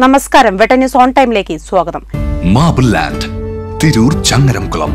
നമസ്കാരം വെട്ട news on ടൈമിലേക്ക് സ്വാഗതം marble land Tirur Changaramkulam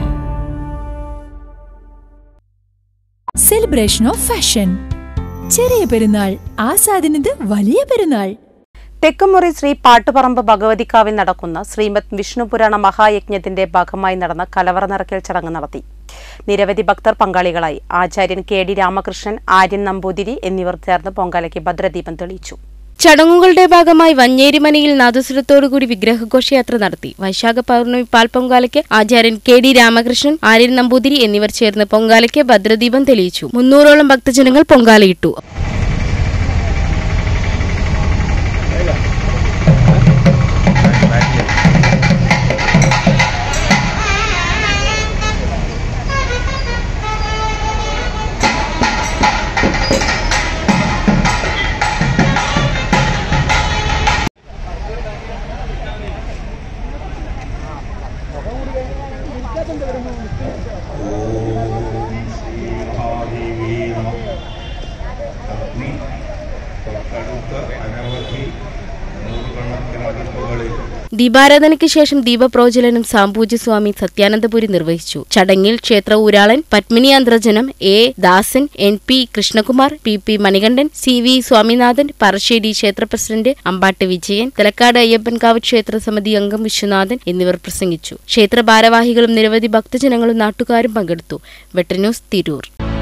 celebration of fashion Cheriya Perunnal ആസാദിനത് വലിയ പെരുന്നാൾ തെക്കുമുറി ശ്രീ പാട്ടുപറമ്പ് ഭഗവതിക്കാവിൽ നടക്കുന്ന ശ്രീമദ് വിഷ്ണുപുരാണ മഹായജ്ഞത്തിന്റെ ഭാഗമായി നടന്ന കലവറ നിറയ്ക്കൽ ചടങ്ങ് നടത്തി നിരവധി ഭക്തർ പങ്കാളികളായി ആചാര്യൻ കെ ഡി രാമകൃഷ്ണൻ ആര്യൻ നമ്പൂതിരി എന്നിവർ ചേർന്ന് പൊങ്കാലയ്ക്ക് ഭദ്രദീപം തെളിയിച്ചു ചടങ്ങുകളുടെ ഭാഗമായി വഞ്ഞേരിമനയിൽ നാദസ്വരത്തോടുകൂടി വിഗ്രഹഘോഷയാത്ര നടത്തി വൈശാഖ പൗർണമി പാൽ പൊങ്കാലയ്ക്ക് ആചാര്യൻ കെ ഡി രാമകൃഷ്ണൻ ആര്യൻ നമ്പൂതിരി എന്നിവർ ചേർന്ന് പൊങ്കാലയ്ക്ക് ഭദ്രദീപം തെളിയിച്ചു മുന്നൂറോളം ഭക്തജനങ്ങൾ പൊങ്കാലയിട്ടു അഗ്നി തൊട്ടടുത്ത അനവധി നൂറുകണക്കിന് അടുപ്പുകളിൽ ദീപാരാധനയ്ക്ക് ശേഷം ദീപപ്രോജ്വലനം സാമ്പൂജ്യ സ്വാമി സത്യാനന്ദപുരി നിർവഹിച്ചു ചടങ്ങിൽ ക്ഷേത്ര ഊരാളൻ Padmini Antharjanam A Dasan N P Krishnakumar P P Manikandan C V Swaminathan Parasseri ക്ഷേത്ര പ്രസിഡന്റ് അമ്പാട്ട് വിജയൻ തലക്കാട് അയ്യപ്പൻകാവ് ക്ഷേത്ര സമിതി അംഗം വിശ്വനാഥൻ എന്നിവർ പ്രസംഗിച്ചു ക്ഷേത്ര ഭാരവാഹികളും നിരവധി ഭക്തജനങ്ങളും നാട്ടുകാരും പങ്കെടുത്തു വെട്ടന്യൂസ് തിരൂർ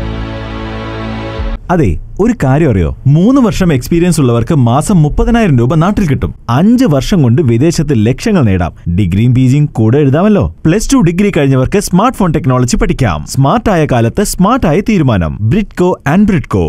അതെ ഒരു കാര്യം അറിയോ മൂന്ന് വർഷം എക്സ്പീരിയൻസ് ഉള്ളവർക്ക് മാസം മുപ്പതിനായിരം രൂപ നാട്ടിൽ കിട്ടും അഞ്ച് വർഷം കൊണ്ട് വിദേശത്ത് ലക്ഷ്യങ്ങൾ നേടാം ഡിഗ്രിയും പിജിയും കൂടെ എഴുതാമല്ലോ പ്ലസ് ടു ഡിഗ്രി കഴിഞ്ഞവർക്ക് സ്മാർട്ട് ഫോൺ ടെക്നോളജി പഠിക്കാം സ്മാർട്ടായ കാലത്ത് സ്മാർട്ടായ തീരുമാനം ബ്രിഡ്കോ ആൻഡ് ബ്രിഡ്കോ